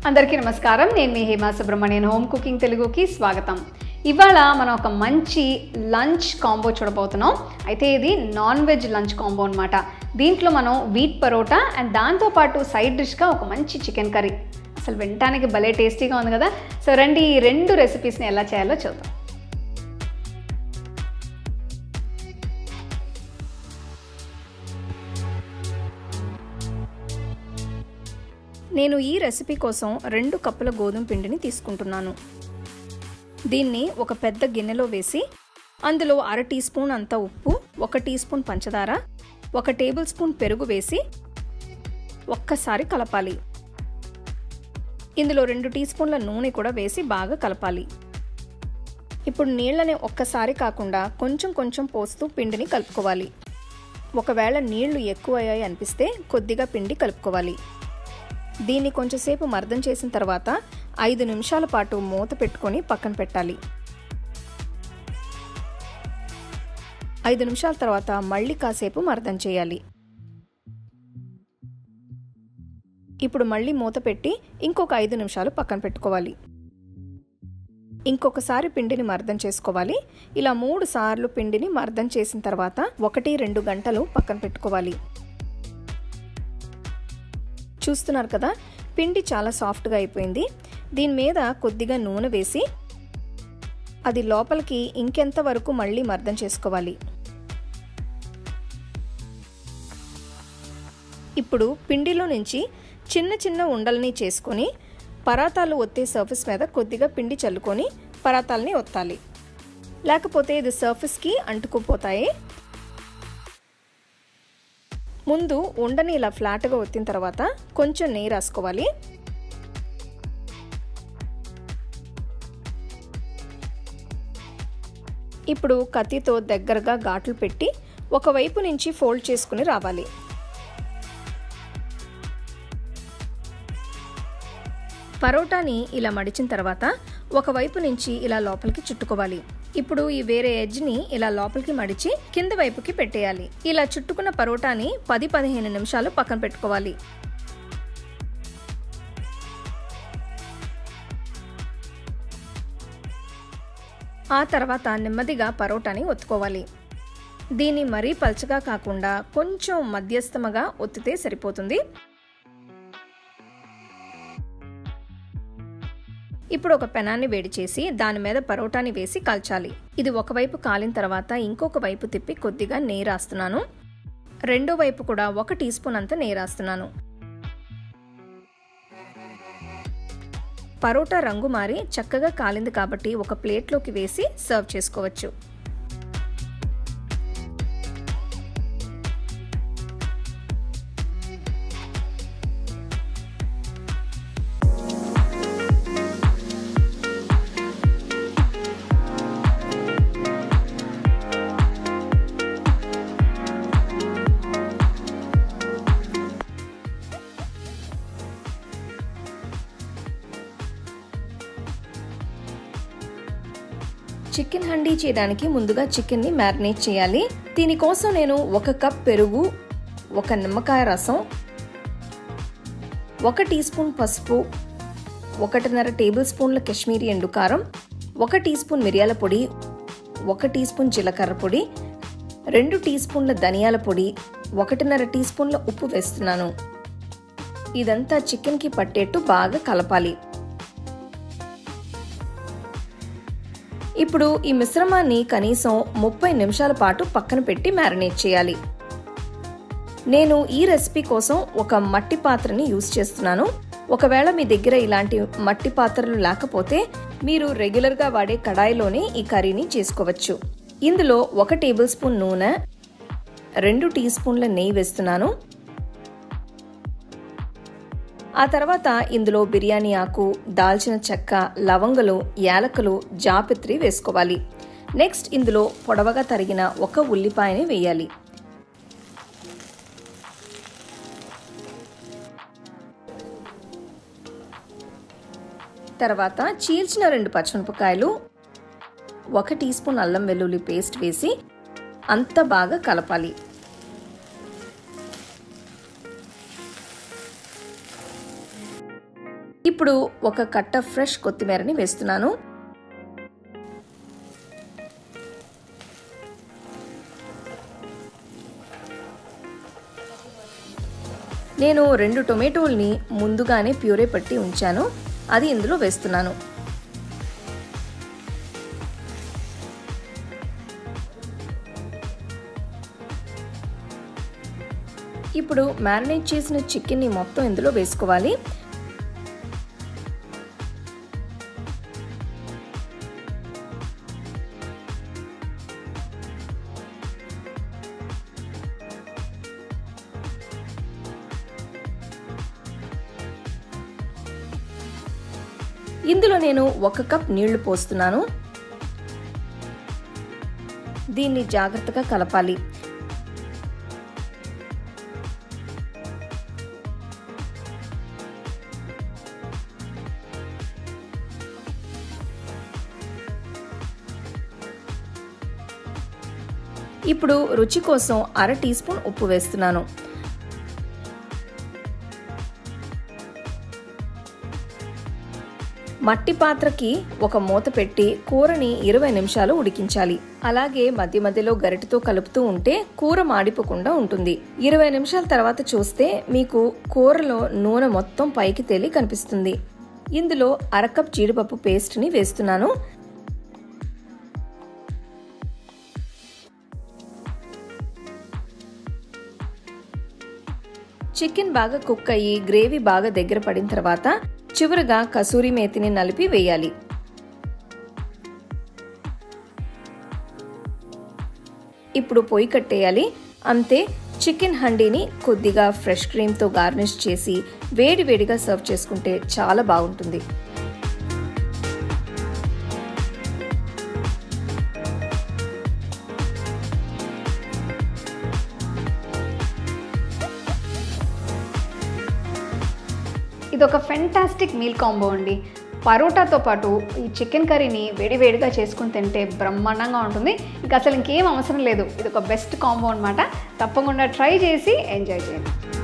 అందరికీ నమస్కారం నేను మీ హేమా సుబ్రహ్మణ్యన్ హోమ్ కుకింగ్ తెలుగుకి స్వాగతం ఇవాళ మనం ఒక మంచి లంచ్ కాంబో చూడబోతున్నాం అయితే ఇది నాన్ వెజ్ లంచ్ కాంబో అనమాట దీంట్లో మనం వీట్ పరోటా అండ్ దాంతోపాటు సైడ్ డిష్గా ఒక మంచి చికెన్ కర్రీ అసలు వినటానికి భలే టేస్టీగా ఉంది కదా సో రండి ఈ రెండు రెసిపీస్ని ఎలా చేయాలో చూద్దాం నేను ఈ రెసిపీ కోసం రెండు కప్పుల గోధుమ పిండిని తీసుకుంటున్నాను దీన్ని ఒక పెద్ద గిన్నెలో వేసి అందులో అర టీ స్పూన్ అంత ఉప్పు ఒక టీ స్పూన్ పంచదార ఒక టేబుల్ స్పూన్ పెరుగు వేసి ఒక్కసారి కలపాలి ఇందులో రెండు టీ స్పూన్ల నూనె కూడా వేసి బాగా కలపాలి ఇప్పుడు నీళ్ళని ఒక్కసారి కాకుండా కొంచెం కొంచెం పోస్తూ పిండిని కలుపుకోవాలి ఒకవేళ నీళ్లు ఎక్కువ అయ్యాయి అనిపిస్తే కొద్దిగా పిండి కలుపుకోవాలి దీన్ని కొంచెంసేపు మర్దం చేసిన తర్వాత ఐదు నిమిషాల పాటు మూత పెట్టుకొని పక్కన పెట్టాలి ఐదు నిమిషాల తర్వాత మళ్ళీ కాసేపు మర్దం చేయాలి ఇప్పుడు మళ్ళీ మూత పెట్టి ఇంకొక ఐదు నిమిషాలు పక్కన పెట్టుకోవాలి ఇంకొకసారి పిండిని మర్దం చేసుకోవాలి ఇలా మూడు సార్లు పిండిని మర్దం చేసిన తర్వాత ఒకటి రెండు గంటలు పక్కన పెట్టుకోవాలి చూస్తున్నారు కదా పిండి చాలా సాఫ్ట్గా అయిపోయింది దీని మీద కొద్దిగా నూనె వేసి అది లోపలికి ఇంకెంత వరకు మళ్ళీ మర్దం చేసుకోవాలి ఇప్పుడు పిండిలో నుంచి చిన్న చిన్న ఉండల్ని చేసుకొని పరాతాలు ఒత్తే సర్ఫేస్ మీద కొద్దిగా పిండి చల్లుకొని పరాతాలని ఒత్తాలి లేకపోతే ఇది సర్ఫేస్కి అంటుకుపోతాయి ముందు ఉండని ఇలా ఫ్లాట్గా ఒత్తిన తర్వాత కొంచెం నెయ్యి రాసుకోవాలి ఇప్పుడు కత్తితో దగ్గరగా ఘాట్లు పెట్టి ఒకవైపు నుంచి ఫోల్డ్ చేసుకుని రావాలి పరోటాని ఇలా మడిచిన తర్వాత ఒకవైపు నుంచి ఇలా లోపలికి చుట్టుకోవాలి ఇప్పుడు ఈ వేరే ఎడ్జ్ని ఇలా లోపలికి మడిచి కింద వైపుకి పెట్టేయాలి ఇలా చుట్టుకున్న పరోటాని పది పదిహేను నిమిషాలు పక్కన పెట్టుకోవాలి ఆ తర్వాత నెమ్మదిగా పరోటాని ఒత్తుకోవాలి దీన్ని మరీ పల్చగా కాకుండా కొంచెం మధ్యస్థముగా ఒత్తితే సరిపోతుంది ఇప్పుడు ఒక పెనాన్ని వేడి చేసి దాని మీద పరోటాని వేసి కాల్చాలి ఇది ఒకవైపు కాలిన తర్వాత ఇంకొక వైపు తిప్పి కొద్దిగా నెయ్యి రాస్తున్నాను రెండో వైపు కూడా ఒక టీ స్పూన్ అంత నెయ్యి రాస్తున్నాను పరోటా రంగు మారి చక్కగా కాలింది కాబట్టి ఒక ప్లేట్లోకి వేసి సర్వ్ చేసుకోవచ్చు చికెన్ హండీ చేయడానికి ముందుగా చికెన్ని మ్యారినేట్ చేయాలి దీనికోసం నేను ఒక కప్ పెరుగు ఒక నిమ్మకాయ రసం ఒక టీ స్పూన్ పసుపు ఒకటిన్నర టేబుల్ స్పూన్ల కాశ్మీరీ ఎండుకారం ఒక టీ స్పూన్ మిరియాల పొడి ఒక టీ స్పూన్ జీలకర్ర పొడి రెండు టీ స్పూన్ల ధనియాల పొడి ఒకటిన్నర టీ స్పూన్ల ఉప్పు వేస్తున్నాను ఇదంతా చికెన్కి పట్టేట్టు బాగా కలపాలి ఇప్పుడు ఈ మిశ్రమాన్ని కనీసం ముప్పై నిమిషాల పాటు పక్కన పెట్టి మ్యారినేట్ చేయాలి నేను ఈ రెసిపీ కోసం ఒక మట్టి పాత్రని యూజ్ చేస్తున్నాను ఒకవేళ మీ దగ్గర ఇలాంటి మట్టి పాత్రలు లేకపోతే మీరు రెగ్యులర్గా వాడే కడాయిలోనే ఈ కర్రీని చేసుకోవచ్చు ఇందులో ఒక టేబుల్ స్పూన్ నూనె రెండు టీ స్పూన్ల నెయ్యి వేస్తున్నాను ఆ తర్వాత ఇందులో బిర్యానీ ఆకు దాల్చిన చెక్క లవంగలు యాలకులు జాపిత్రి వేసుకోవాలి నెక్స్ట్ ఇందులో పొడవగా తరిగిన ఒక ఉల్లిపాయని వేయాలి తర్వాత చీల్చిన రెండు పచ్చిమిరపకాయలు ఒక టీ స్పూన్ అల్లం వెల్లుల్లి పేస్ట్ వేసి అంత బాగా కలపాలి ఇప్పుడు ఒక కట్ట ఫ్రెష్ కొత్తిమీరని వేస్తున్నాను నేను రెండు టొమాటోల్ని ముందుగానే ప్యూరే పట్టి ఉంచాను అది ఇందులో వేస్తున్నాను ఇప్పుడు మ్యారినేట్ చేసిన చికెన్ని మొత్తం ఇందులో వేసుకోవాలి ఇందులో నేను ఒక కప్ నీళ్లు పోస్తున్నాను దీన్ని జాగ్రత్తగా కలపాలి ఇప్పుడు రుచి కోసం అర టీ స్పూన్ ఉప్పు వేస్తున్నాను మట్టి పాత్రకి ఒక మూత పెట్టి కూరని ఇరవై నిమిషాలు ఉడికించాలి అలాగే మధ్య మధ్యలో గరిటతో కలుపుతూ ఉంటే కూర మాడిపోకుండా ఉంటుంది ఇరవై నిమిషాల తర్వాత చూస్తే మీకు కూరలో నూనె మొత్తం పైకి తేలి కనిపిస్తుంది ఇందులో అరకప్ జీడిపప్పు పేస్ట్ని వేస్తున్నాను చికెన్ బాగా కుక్ అయ్యి గ్రేవీ బాగా దగ్గర పడిన తర్వాత చివరగా కసూరి మేతిని నలిపి వేయాలి ఇప్పుడు పొయ్యి కట్టేయాలి అంతే చికెన్ హండీని కొద్దిగా ఫ్రెష్ క్రీమ్తో గార్నిష్ చేసి వేడి వేడిగా సర్వ్ చేసుకుంటే చాలా బాగుంటుంది ఇది ఒక ఫెంటాస్టిక్ మీల్ కాంబో అండి పరోటాతో పాటు ఈ చికెన్ కర్రీని వేడివేడిగా చేసుకుని తింటే బ్రహ్మాండంగా ఉంటుంది ఇంకా అసలు ఇంకేం అవసరం లేదు ఇది ఒక బెస్ట్ కాంబో అనమాట తప్పకుండా ట్రై చేసి ఎంజాయ్ చేయండి